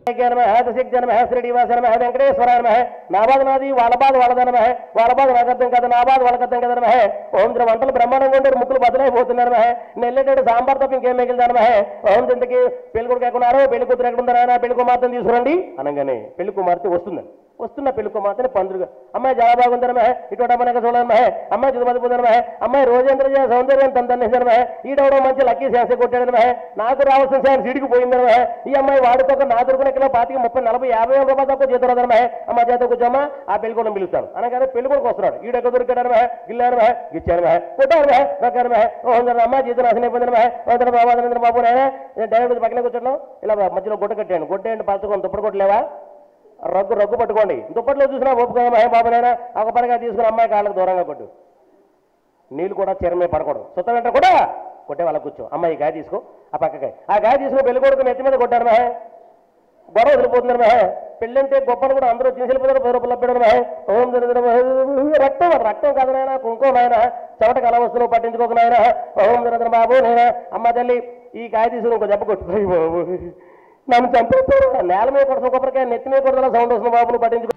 జనమ శ్రీనివాస నమ వెంకటేశ్వర నమ నా బాధ నాది వాళ్ళ బాధ వాళ్ళద నమ వాళ్ళ బాధ నాకర్థం కదా నా బాధ వాళ్ళకర్థం కదా నమ ఓం ద్ర వంటలు బ్రహ్మాండంగా ఉండేరు ముక్కులు బదులైపోతున్నారు నమ నెల్లేటడు సాంబార్ తప్ప ఇంకేం మిగిలిందా నమ ఓం ఇంతకి పెళ్లి కొడుకు ఎక్కడున్నారో పెళ్లి కూతురు ఎక్కడున్నారా పెళ్లి కుమార్తెను తీసుకురండి అనగానే పెళ్లి కుమార్తె వస్తుందండి వస్తున్న పెళ్లి కుమార్తెని పందులుగా అమ్మాయి చాలా బాగుందనమే ఇటువంటి అమ్మాయి చూడడమే అమ్మాయి చుదుమతిపోదనమే అమ్మాయి రోజేంద్ర సౌందర్యం తందనేసనమే ఈడవడం మంచి లక్కీ శాస కొట్టాడనమే నాకు రావాల్సిన శాన్ సిడికి పోయిందనమే ఈ అమ్మాయి వాడుకోక నా దొరుకునే కిలో పాతికి ముప్పై నలభై యాభై వేల రూపాయలు తక్కువ జీతం రాదనమే అమ్మ చేత కూర్చోమ్మా ఆ పెళ్లి కూడా పిలుస్తాను అనగానే పెళ్లి కొడుకు వస్తున్నాడు ఈడెక్క దొరికాడనమే గిల్లారమే గిచ్చారమే కొట్టారమే రొక్కారమే ఓ అమ్మ జీతం రాసిన అయిపోయిందనమే వందన బాబు వందన బాబు నేనే డైరెక్ట్ పక్కన కూర్చున్నాం ఇలా మధ్యలో గుడ్డ కట్టాను గుడ్డ పరచుకొని దుప్పటి కొట్టలేవా రగ్గు రగ్గు పట్టుకోండి దుప్పట్లో చూసినా ఒప్పుకోదా మహే బాబునైనా ఒక పనిగా తీసుకుని అమ్మాయి కాళ్ళకు దూరంగా కొట్టు నీళ్ళు కూడా చీరమే పడకూడదు సుత్త వెంట కూడా కొట్టే వాళ్ళ కూర్చో అమ్మాయి గాయ తీసుకో ఆ పక్కకాయ ఆ గాయ తీసుకుని పెళ్లి కొడుకు నెత్తి మీద కొట్టారు మహే గొడవ వదిలిపోతున్నారు మహే పెళ్ళంటే గొప్పలు కూడా అందరూ వచ్చి వెళ్ళిపోతారు పది రూపాయలు పెట్టారు మహే ఓం దరిద్ర మహే. రక్తం రక్తం కాదు నాయన కుంకుమ నాయన చెమట కల వస్తువులు పట్టించుకోక నాయన ఓం దరిద్ర బాబు నేను అమ్మ తల్లి ఈ కాయ తీసుకుని ఇంకో దెబ్బ కొట్టు అయ్య బాబు నన్ను చంపేస్తారు నేల మీద కొడుతున్న కొబ్బరికాయ నెత్తి మీద కొడుతున్న సౌండ్ వస్తుంది బాబులు పట్టించుకో